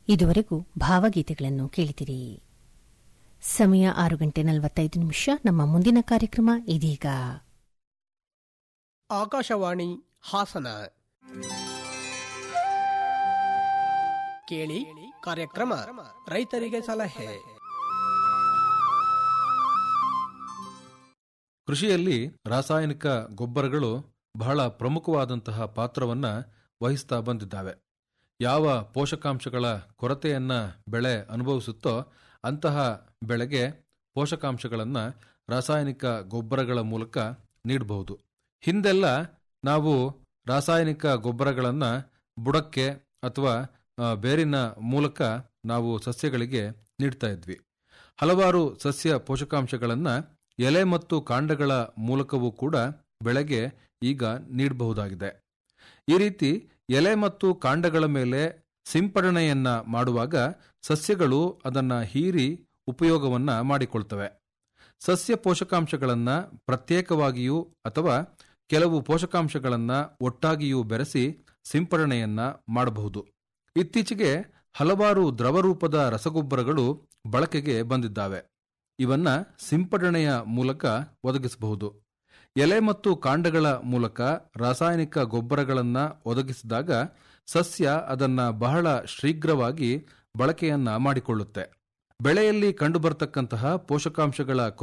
ಇದುವರೆಗೂ ಭಾವಗೀತೆಗಳನ್ನು ಕೇಳಿದಿರಿ ಸಮಯ ಆರು ಗಂಟೆ ನಲವತ್ತೈದು ನಿಮಿಷ ನಮ್ಮ ಮುಂದಿನ ಕಾರ್ಯಕ್ರಮ ಇದೀಗ ಆಕಾಶವಾಣಿ ಹಾಸನ ಕೇಳಿ ಕಾರ್ಯಕ್ರಮ ರೈತರಿಗೆ ಸಲಹೆ ಕೃಷಿಯಲ್ಲಿ ರಾಸಾಯನಿಕ ಗೊಬ್ಬರಗಳು ಬಹಳ ಪ್ರಮುಖವಾದಂತಹ ಪಾತ್ರವನ್ನ ವಹಿಸ್ತಾ ಬಂದಿದ್ದಾವೆ ಯಾವ ಪೋಷಕಾಂಶಗಳ ಕೊರತೆಯನ್ನ ಬೆಳೆ ಅನುಭವಿಸುತ್ತೋ ಅಂತಹ ಬೆಳೆಗೆ ಪೋಷಕಾಂಶಗಳನ್ನು ರಾಸಾಯನಿಕ ಗೊಬ್ಬರಗಳ ಮೂಲಕ ನೀಡಬಹುದು ಹಿಂದೆಲ್ಲ ನಾವು ರಾಸಾಯನಿಕ ಗೊಬ್ಬರಗಳನ್ನು ಬುಡಕ್ಕೆ ಅಥವಾ ಆ, ಬೇರಿನ ಮೂಲಕ ನಾವು ಸಸ್ಯಗಳಿಗೆ ನೀಡ್ತಾ ಇದ್ವಿ ಹಲವಾರು ಸಸ್ಯ ಪೋಷಕಾಂಶಗಳನ್ನು ಎಲೆ ಮತ್ತು ಕಾಂಡಗಳ ಮೂಲಕವೂ ಕೂಡ ಬೆಳೆಗೆ ಈಗ ನೀಡಬಹುದಾಗಿದೆ ಈ ರೀತಿ ಎಲೆ ಮತ್ತು ಕಾಂಡಗಳ ಮೇಲೆ ಸಿಂಪಡಣೆಯನ್ನ ಮಾಡುವಾಗ ಸಸ್ಯಗಳು ಅದನ್ನ ಹೀರಿ ಉಪಯೋಗವನ್ನ ಮಾಡಿಕೊಳ್ತವೆ ಸಸ್ಯ ಪೋಷಕಾಂಶಗಳನ್ನ ಪ್ರತ್ಯೇಕವಾಗಿಯೂ ಅಥವಾ ಕೆಲವು ಪೋಷಕಾಂಶಗಳನ್ನ ಒಟ್ಟಾಗಿಯೂ ಬೆರೆಸಿ ಸಿಂಪಡಣೆಯನ್ನ ಮಾಡಬಹುದು ಇತ್ತೀಚೆಗೆ ಹಲವಾರು ದ್ರವರೂಪದ ರಸಗೊಬ್ಬರಗಳು ಬಳಕೆಗೆ ಬಂದಿದ್ದಾವೆ ಇವನ್ನ ಸಿಂಪಡಣೆಯ ಮೂಲಕ ಒದಗಿಸಬಹುದು ಎಲೆ ಮತ್ತು ಕಾಂಡಗಳ ಮೂಲಕ ರಾಸಾಯನಿಕ ಗೊಬ್ಬರಗಳನ್ನ ಒದಗಿಸಿದಾಗ ಸಸ್ಯ ಅದನ್ನ ಬಹಳ ಶೀಘ್ರವಾಗಿ ಬಳಕೆಯನ್ನ ಮಾಡಿಕೊಳ್ಳುತ್ತೆ ಬೆಳೆಯಲ್ಲಿ ಕಂಡುಬರತಕ್ಕಂತಹ ಪೋಷಕಾಂಶಗಳ